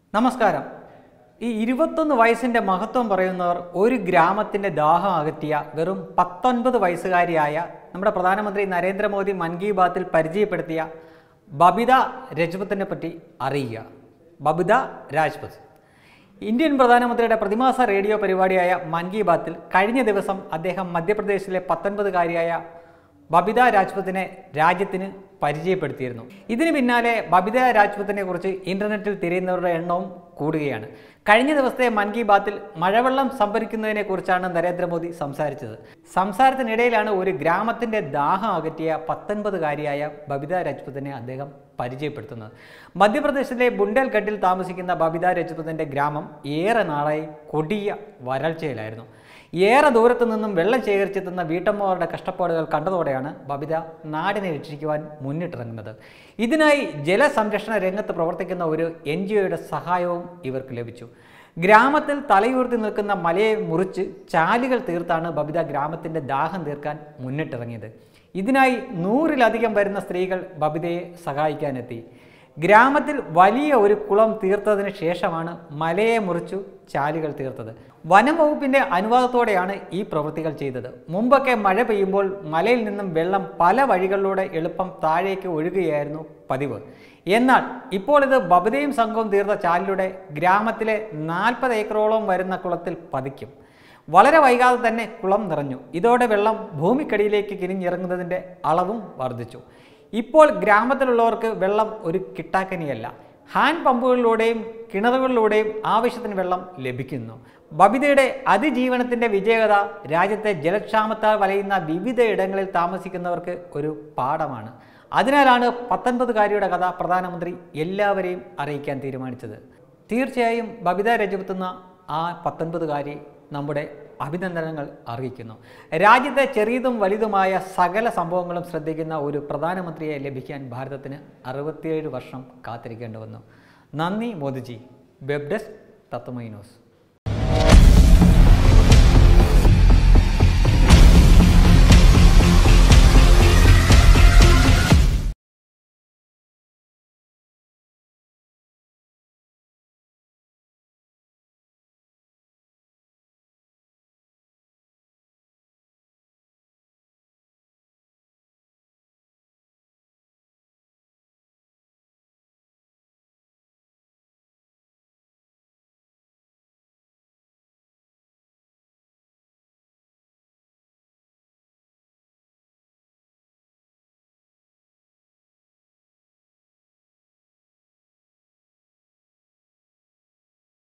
നമസ്കാരം ഈ ഇരുപത്തൊന്ന് വയസ്സിൻ്റെ മഹത്വം പറയുന്നവർ ഒരു ഗ്രാമത്തിൻ്റെ ദാഹം അകറ്റിയ വെറും പത്തൊൻപത് വയസ്സുകാരിയായ നമ്മുടെ പ്രധാനമന്ത്രി നരേന്ദ്രമോദി മൻ കി ബാത്തിൽ പരിചയപ്പെടുത്തിയ ബബിത രജ്പത്തിനെ പറ്റി അറിയുക ബബിത രാജ്പത് ഇന്ത്യൻ പ്രധാനമന്ത്രിയുടെ പ്രതിമാസ റേഡിയോ പരിപാടിയായ മൻ കി ബാത്തിൽ കഴിഞ്ഞ ദിവസം അദ്ദേഹം മധ്യപ്രദേശിലെ പത്തൊൻപതുകാരിയായ ബബിത രാജ്പത്തിനെ രാജ്യത്തിന് പരിചയപ്പെടുത്തിയിരുന്നു ഇതിന് പിന്നാലെ ബബിത രാജ്പത്തിനെ കുറിച്ച് ഇന്റർനെറ്റിൽ തിരയുന്നവരുടെ എണ്ണവും കൂടുകയാണ് കഴിഞ്ഞ ദിവസത്തെ മൻ കി ബാത്തിൽ മഴവെള്ളം സംഭരിക്കുന്നതിനെ കുറിച്ചാണ് നരേന്ദ്രമോദി സംസാരിച്ചത് സംസാരത്തിനിടയിലാണ് ഒരു ഗ്രാമത്തിന്റെ ദാഹം അകറ്റിയ പത്തൊൻപതുകാരിയായ ബബിത രാജ്പത്തിനെ അദ്ദേഹം പരിചയപ്പെടുത്തുന്നത് മധ്യപ്രദേശിലെ ബുണ്ടേൽഖണ്ഡിൽ താമസിക്കുന്ന ബബിത രജപുതിൻ്റെ ഗ്രാമം ഏറെ നാളായി കൊടിയ വരൾച്ചയിലായിരുന്നു ഏറെ ദൂരത്തു നിന്നും വെള്ളം ശേഖരിച്ചെത്തുന്ന വീട്ടമ്മമാരുടെ കഷ്ടപ്പാടുകൾ കണ്ടതോടെയാണ് ബബിത നാടിനെ രക്ഷിക്കുവാൻ മുന്നിട്ടിറങ്ങുന്നത് ഇതിനായി ജലസംരക്ഷണ രംഗത്ത് പ്രവർത്തിക്കുന്ന ഒരു എൻ ജി ഒയുടെ സഹായവും ഇവർക്ക് ലഭിച്ചു ഗ്രാമത്തിൽ തലയുയർത്തി നിൽക്കുന്ന മലയെ മുറിച്ച് ചാലുകൾ തീർത്താണ് ബബിത ഗ്രാമത്തിൻ്റെ ദാഹം തീർക്കാൻ മുന്നിട്ടിറങ്ങിയത് ഇതിനായി നൂറിലധികം വരുന്ന സ്ത്രീകൾ ബബിതയെ സഹായിക്കാനെത്തി ഗ്രാമത്തിൽ വലിയ ഒരു കുളം തീർത്തതിന് ശേഷമാണ് മലയെ മുറിച്ചു ചാലുകൾ തീർത്തത് വനം വകുപ്പിന്റെ അനുവാദത്തോടെയാണ് ഈ പ്രവൃത്തികൾ ചെയ്തത് മുമ്പൊക്കെ മഴ പെയ്യുമ്പോൾ മലയിൽ നിന്നും വെള്ളം പല വഴികളിലൂടെ എളുപ്പം താഴേക്ക് ഒഴുകുകയായിരുന്നു പതിവ് എന്നാൽ ഇപ്പോൾ ഇത് ബബിതയും സംഘവും തീർത്ത ചാലിലൂടെ ഗ്രാമത്തിലെ നാൽപ്പത് ഏക്കറോളം വരുന്ന കുളത്തിൽ പതിക്കും വളരെ വൈകാതെ തന്നെ കുളം നിറഞ്ഞു ഇതോടെ വെള്ളം ഭൂമിക്കടിയിലേക്ക് കിരിഞ്ഞിറങ്ങുന്നതിൻ്റെ അളവും വർദ്ധിച്ചു ഇപ്പോൾ ഗ്രാമത്തിലുള്ളവർക്ക് വെള്ളം ഒരു കിട്ടാക്കനിയല്ല ഹാൻഡ് പമ്പുകളിലൂടെയും കിണറുകളിലൂടെയും ആവശ്യത്തിന് വെള്ളം ലഭിക്കുന്നു ബബിതയുടെ അതിജീവനത്തിൻ്റെ വിജയകഥ രാജ്യത്തെ ജലക്ഷാമത്താൽ വലയുന്ന വിവിധ ഇടങ്ങളിൽ താമസിക്കുന്നവർക്ക് ഒരു പാഠമാണ് അതിനാലാണ് പത്തൊൻപതുകാരിയുടെ കഥ പ്രധാനമന്ത്രി എല്ലാവരെയും അറിയിക്കാൻ തീരുമാനിച്ചത് തീർച്ചയായും ബബിത രജപുത്തുന്ന ആ പത്തൊൻപതുകാരി നമ്മുടെ അഭിനന്ദനങ്ങൾ അറിയിക്കുന്നു രാജ്യത്തെ ചെറിയതും വലുതുമായ സകല സംഭവങ്ങളും ശ്രദ്ധിക്കുന്ന ഒരു പ്രധാനമന്ത്രിയെ ലഭിക്കാൻ ഭാരതത്തിന് അറുപത്തിയേഴ് വർഷം കാത്തിരിക്കേണ്ടി വന്നു നന്ദി Modiji web desk Tatwamayi news